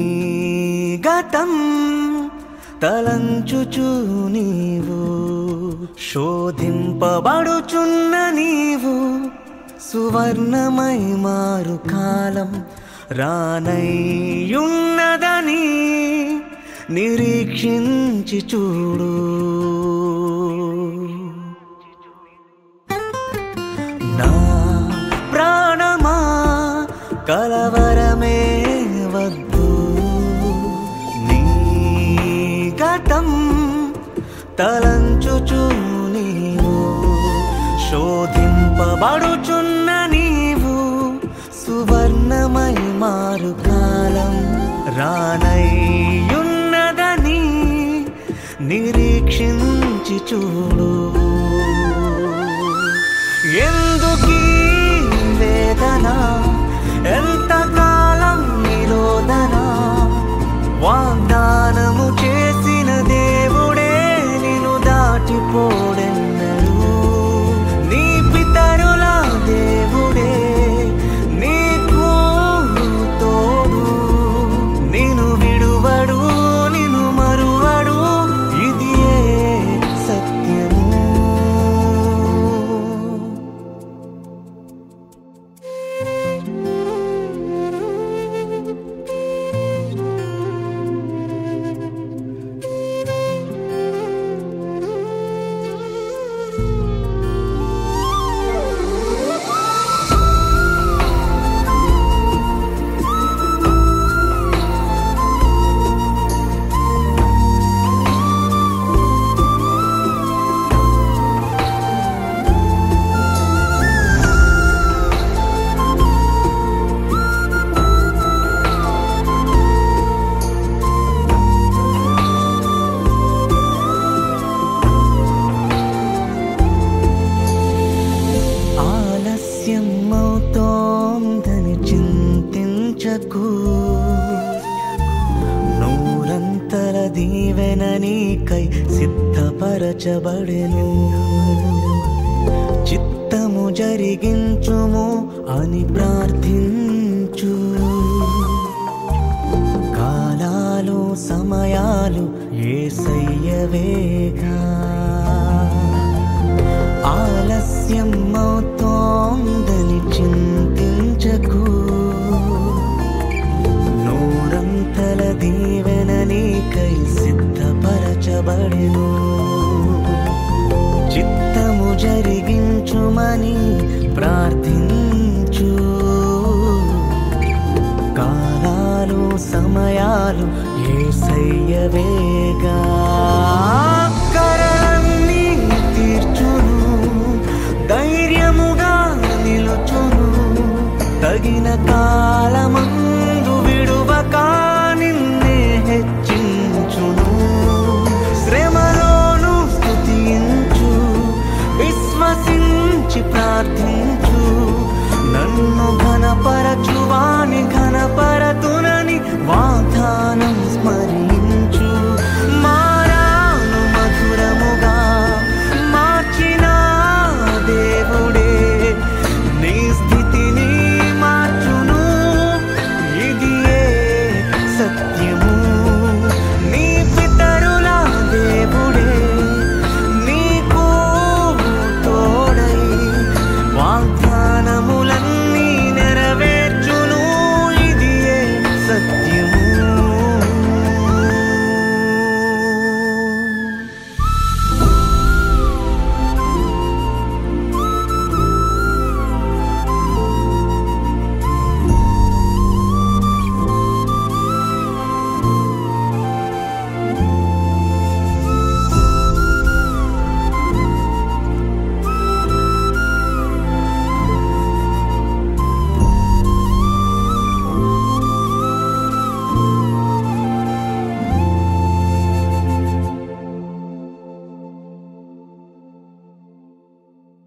గతం తలంచుచు నీవు శోధింపబడుచున్న నీవు సువర్ణమై మారు కాలం రానయ్యున్నదని నిరీక్షించి చూడు నా ప్రాణమా కలవరమే వద్దు నీ గతం తలంచుచు నీవు శోధింపబడుచున్న నీవు సువర్ణమై మారు కాలం రానయ్యున్నదని నిరీక్షించి చూడు ఎందుకీ వేదన ఎంతకాలం నిరోధన వాగ్దానము చేసిన దేవుడే నిన్ను దాటిపోడెన్నడు నీ పితరుల దేవుడే నీకు తోడు నిన్ను విడువడు నిన్ను మరువడు ఇది సత్యము ఆలస్యం అవుతోందని చింతించకు నూరంతల దీవెన నీకై సిద్ధపరచబడెను చిత్తము జరిగించుము అని ప్రార్థించు కాలాలు సమయాలు ఏసయ్యవేగా ఆలస్యం అవుతోందని చింతించకు నూరంతల దీవెన నీకై సిద్ధపరచబడెను చిత్తము జరిగించుమని ప్రార్థించు కాలాలు సమయాలు ఏసయ్యవేగా